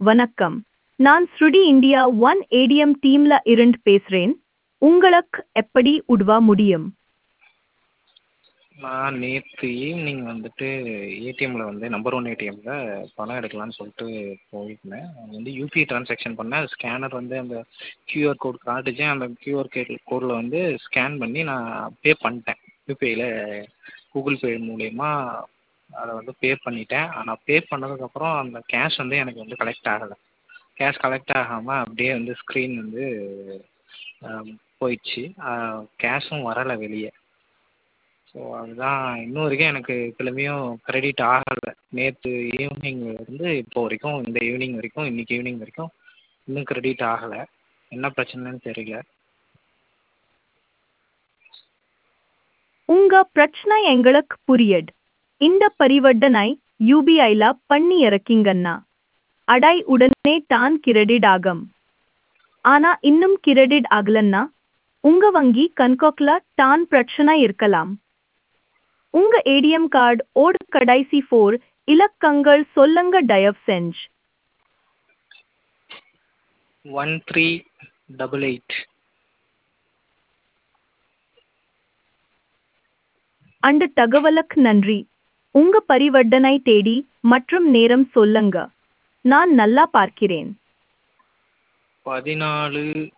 வணக்கம் நான் ஸ்ருடி இந்தியா ஒன் ஏடிஎம் டீம்ல இருந்து பேசுறேன் உங்களுக்கு எப்படி உதவ முடியும் நான் நேற்று ஈவினிங் வந்துட்டு ஏடிஎம்மில் வந்து நம்பர் ஒன் ஏடிஎம்மில் பணம் எடுக்கலான்னு சொல்லிட்டு போயிருந்தேன் அங்கே வந்து யூபிஐ ட்ரான்சாக்ஷன் பண்ணேன் ஸ்கேனர் வந்து அந்த கியூஆர் கோட் காட்டுச்சு அந்த கியூஆர் கோடில் வந்து ஸ்கேன் பண்ணி நான் பே பண்ணிட்டேன் யூபிஐயில் கூகுள் பே மூலியமா அதை வந்து பே பண்ணிட்டேன் ஆனால் பே பண்ணதுக்கப்புறம் அந்த கேஷ் வந்து எனக்கு வந்து கலெக்ட் ஆகலை கேஷ் கலெக்ட் ஆகாமல் அப்படியே வந்து ஸ்க்ரீன் வந்து போயிடுச்சு கேஷும் வரலை வெளியே ஸோ அதுதான் இன்ன வரைக்கும் எனக்கு திரும்பியும் க்ரெடிட் ஆகலை நேற்று ஈவினிங்லேருந்து இப்போ வரைக்கும் இந்த ஈவினிங் வரைக்கும் இன்னைக்கு ஈவினிங் வரைக்கும் இன்னும் க்ரெடிட் ஆகலை என்ன பிரச்சனைன்னு தெரியல உங்க பிரச்சனை எங்களுக்கு புரியுது இந்த பரிவர்த்தனை யூபிஐல பண்ணி இறக்கீங்கன்னா அடை உடனே தான் கிரெடிட் ஆகும் ஆனா இன்னும் கிரெடிட் ஆகலன்னா உங்க வங்கி கண்கோக்ல தான் பிரச்சனை இருக்கலாம் உங்க ஏடிஎம் கார்டு ஓடு கடைசி ஃபோர் இலக்கங்கள் சொல்லுங்க தயவு செஞ்சு ஒன் த்ரீ டபுள் எயிட் அந்த தகவலுக்கு நன்றி உங்க பரிவர்த்தனை தேடி மற்றும் நேரம் சொல்லுங்க நான் நல்லா பார்க்கிறேன் பதினாலு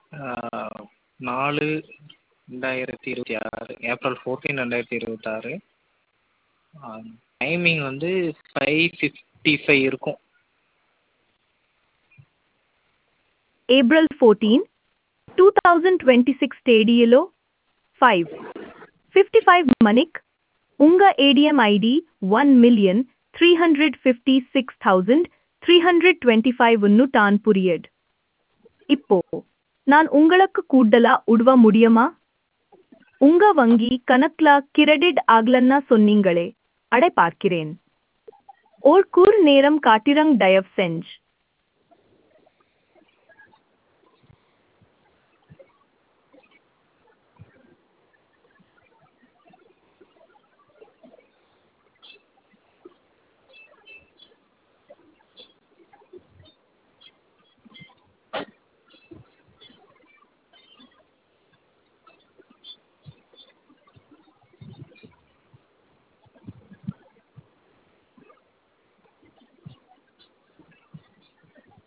நாலு ரெண்டாயிரத்தி இருபத்தி ஆறு ஏப்ரல் ஃபோர்டீன் ரெண்டாயிரத்தி இருபத்தாறு டைமிங் வந்து ஃபைவ் ஃபிஃப்டி ஃபைவ் இருக்கும் April fourteen two thousand twenty six తేదీలో ఫైవ్ ఫిఫ్టీ ఫైవ్ మనిక్ ఉంగ ADM ID one million three hundred fifty six thousand three hundred twenty five ஒன்று டான் புரியட் இப்போ நான் உங்களுக்கு கூடுதலா உதவ முடியுமா உங்க வங்கி கணக்குல கிரெடிட் ஆகலன்னா சொன்னீங்களே அடை பார்க்கிறேன் ஓர் கூர் நேரம் காட்டிரங் தயவு செஞ்சு